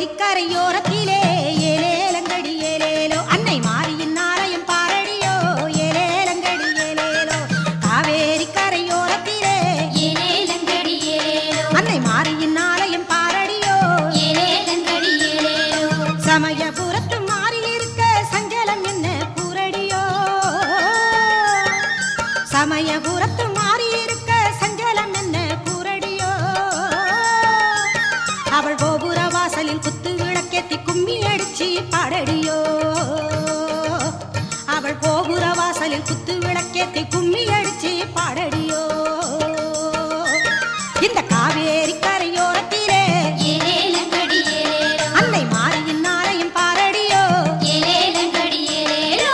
கரையோரத்திலே ஏலேலங்கடி ஏலேலோ அன்னை மாரியின் ஆலயம் பாரடியோ ஏலேலங்கடி ஏலேலோ காவேரி கரையோரத்திலே ஏலேலங்கடி ஏலேலோ அன்னை மாரியின் ஆலயம் பாரடியோ ஏலேலங்கடி ஏலேலோ சமயபுரத்து மாறி இருக்க சஞ்சலம் என்ன கூரடியோ சமயபுரத்து மாறி இருக்க சஞ்சலம் என்ன கூரடியோ அவள் கோபுர வாசலில் குத்து விளக்கேத்தி கும்மி அடிச்சு பாடடியோ அவள் கோபுர வாசலில் குத்து விளக்கேத்தி கும்மி அடிச்சு பாடடியோ இந்த காவேரி கரையோரத்திலே ஏலேலங்கடி ஏலேலோ அன்னை மாரியின் நாளையும் பாரடியோ ஏலேலங்கடி ஏலேலோ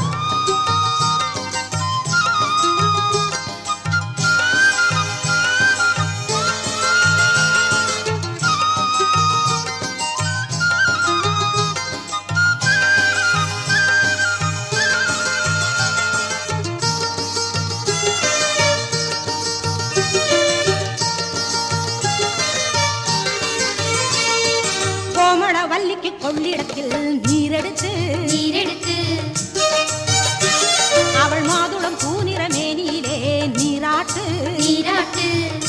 கோமள வள்ளிக்கு கொள்ளிடத்தில் நீரெடுத்து நீரெடுத்து அவள் மாதுளம் பூநிற மேனியிலே நீராட்டு நீராட்டு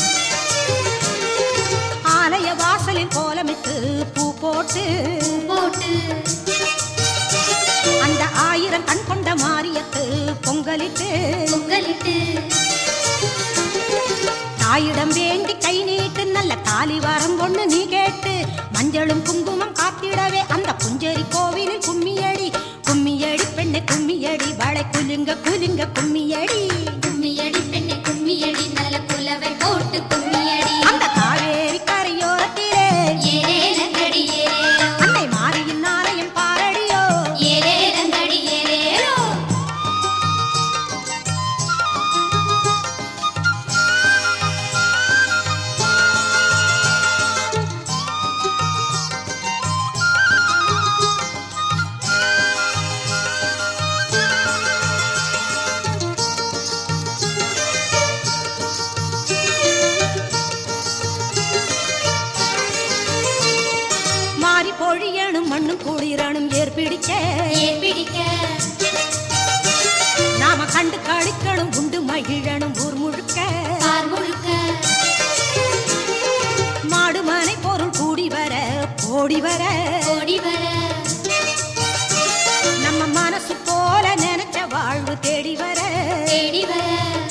ஆலய வாசலில் கோலமிட்டு பூ போட்டு போட்டு அந்த ஆயிரம் கண் கொண்ட மாரியத்து பொங்கலிட்டு பொங்கலிட்டு தாயிடம் வேண்டி கை நீட்டு நல்ல தாலி வரம் கொண்டு நீ கேட்டு மஞ்சளும் குங்குமம் காத்திடவே அந்த புஞ்சரி கோவிலில் கும்மியடி கும்மியடி பெண்ணு கும்மியடி வளை குலுங்க குலுங்க கும்மியடி கும்மியடி பெண்ணே கும்மியடி நல்ல குலவை போட்டு கும்மியடி அந்த காவேரி கரையோரத்திலே ஏலேலங்கடி ஏலேலோ அன்னை மாரியின் ஆலயம் பாரடியோ ஏலேலங்கடி ஏலேலோ மாறி பொழியணும் மண்ணும் குளிரணும் ஏற்பிடிக்க ஏர் பிடிக்க நாம கண்டு கழிக்கணும் உண்டு மகிழணும் ஊர் முழுக்க பார் முழுக்க மாடு மனை பொருள் கூடி வர போடி வர ஓடி வர நம்ம மனசு போல நினைச்ச வாழ்வு தேடி வர தேடி வர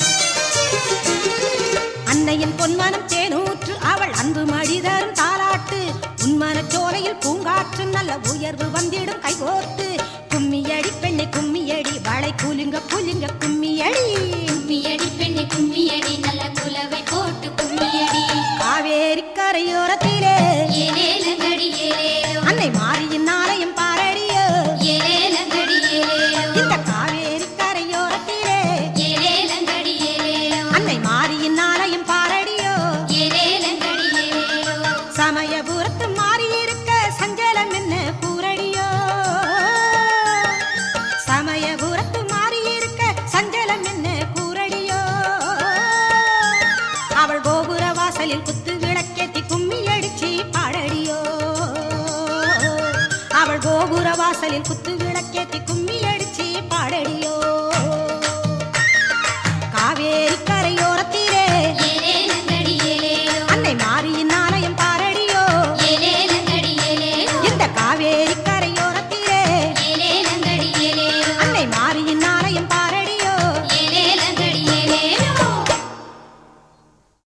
அன்னையின் பொன்மனம் தேனூற்று அவள் அன்பு மடிதரும் தாலாட்டு உன்மனச் சோலையில் பூங்காற்று நல்ல உயர்வு வந்திடும் கைகோர்த்து கும்மியடி பெண்ணை கும்மியடி வளை குலுங்க குலுங்க கும்மியடி கும்மியடி பெண்ணே கும்மியடி நல்ல குலவை போட்டு கும்மியடி காவேரி கரையோரத்திலே ஏலேலங்கடி ஏலேலோ அன்னை மாரியின் ஆலயம் பாரடியோ ஏலேலங்கடி ஏலேலோ இந்த காவேரி கரையோரத்திலே ஏலேலங்கடி ஏலேலோ அன்னை மாரியின் ஆலயம் பாரடியோ ஏலேலங்கடி ஏலேலோ சமயபுரத்து மாறி இருக்க சஞ்சலம் என்ன கூரடியோ சமயபுரத்து மாறி இருக்க சஞ்சலம் என்ன கூரடியோ அவள் கோபுர வாசலில் குத்து விளக்கேத்தி கும்மி அடிச்சு பாடடியோ அவள் கோபுர வாசலில் குத்து